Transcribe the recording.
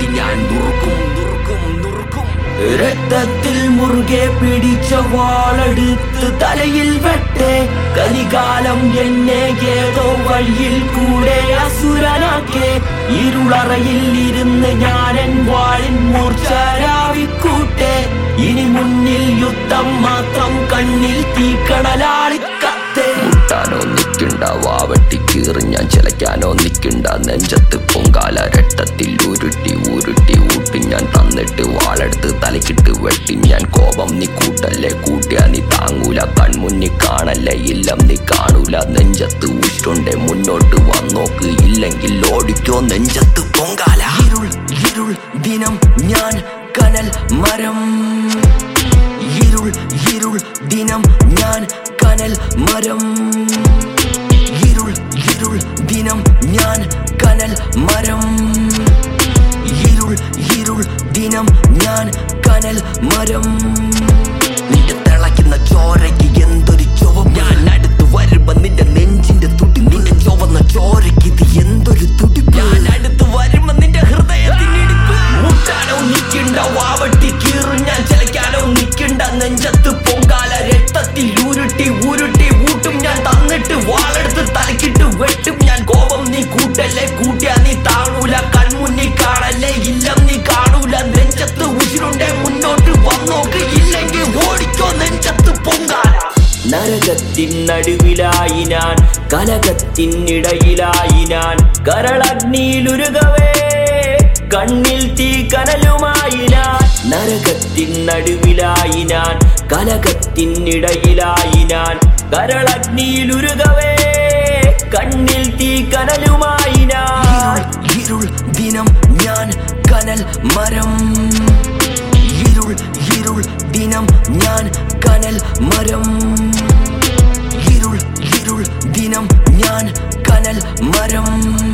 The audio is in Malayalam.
വെട്ടി ഞാൻ നുറുക്കും നുറുക്കും നുറുക്കും രക്തത്തിൽ മുറുകെ പിടിച്ച വാളെടുത്ത് തലയിൽ വെട്ടെ കലികാലം എന്നെ ഏതോ വഴിയിൽ കൂടെ അസുരനാക്കെ ഇരുളറയിൽ ഇരുന്ന് ഞാനൻ വാളിൻ മൂർച്ചരാവിക്കൂട്ടെ ഇനി മുന്നിൽ യുദ്ധം മാത്രം കണ്ണിൽ തീക്കണലാളിക്കത്തെ മുട്ടാനോ നിക്കണ്ട വാവട്ടി കീറി ഞാൻ ചിലക്കാനോ നിക്കണ്ട നെഞ്ചത്ത് പൊങ്കാല രക്തത്തിൽ ഉരുട്ടി ഉരുട്ടി ഊട്ടി ഞാൻ തന്നിട്ട് വാളെടുത്ത് തലക്കിട്ട് വെട്ടി ഞാൻ കോപം നീ കൂട്ടല്ലേ കൂട്ടിയാ നീ താങ്ങൂല കൺമുന്നി കാണല്ലേ ഇല്ലം നീ കാണൂല നെഞ്ചത്ത് ഉഷ്ടുണ്ടേ മുന്നോട്ട് വന്നോക്ക് ഇല്ലെങ്കിൽ ഓടിക്കോ നെഞ്ചത്ത് പൊങ്കാല ഇരുൾ ഇരുൾ ദിനം ഞാൻ കനൽ മരം ഇരുൾ ഇരുൾ ദിനം ഞാൻ കനൽ മരം ഇരുൾ ഇരുൾ ദിനം ഞാൻ കനൽ മരം ഇരുൾ ഇരുൾ ദിനം ഞാൻ കനൽ മരം നിന്റെ തിളയ്ക്കുന്ന ചോരയ്ക്ക് എന്തൊരു ചുവ ഞാൻ അടുത്ത് വരുമ്പോ നിന്റെ നെഞ്ചിന്റെ തുടി നിന്റെ ചുവന്ന ചോരയ്ക്ക് ഇത് എന്തൊരു തുടി ഞാൻ അടുത്ത് വരുമ്പോ നിന്റെ ഹൃദയത്തിനിടിപ്പ് മുട്ടാനോ നിക്കണ്ട വാവട്ടി കീറും ഞാൻ ചിലക്കാനോ നിക്കണ്ട നെഞ്ചത്ത് പൊങ്കാല രക്തത്തിൽ ഉരുട്ടി ഉരുട്ടി ഊട്ടും ഞാൻ തന്നിട്ട് വാളെടുത്ത് തലക്കിട്ട് വെട്ടും ഞാൻ കോപം നീ കൂട്ടല്ലേ കൂട്ടിയാ നീ താങ്ങൂല കൺമുന്നിൽ കാണല്ലേ ഇല്ലം നീ കാണൂല നെഞ്ചത്ത് ഉശിരുണ്ടേ മുന്നോട്ട് വന്നോക്ക് ഇല്ലെങ്കിൽ ഓടിക്കോ നെഞ്ചത്ത് പൊങ്കാല നരകത്തിൻ നടുവിലായി ഞാൻ കലകത്തിനിടയിലായി ഞാൻ കരളഗ്നിയിലുരുകവേ കണ്ണിൽ തീ കനലുമായി ഞാൻ നരകത്തിൻ നടുവിലായി ഞാൻ കലകത്തിനിടയിലായി ഞാൻ കരളഗ്നിയിലുരുകവേ കണ്ണിൽ തീ കനലുമായി ഞാൻ ഇരുൾ ദിനം ഞാൻ കനൽ മരം ഇരുൾ ഇരുൾ ദിനം ഞാൻ കനൽ മരം ഇരുൾ ഇരുൾ ദിനം ഞാൻ കനൽ മരം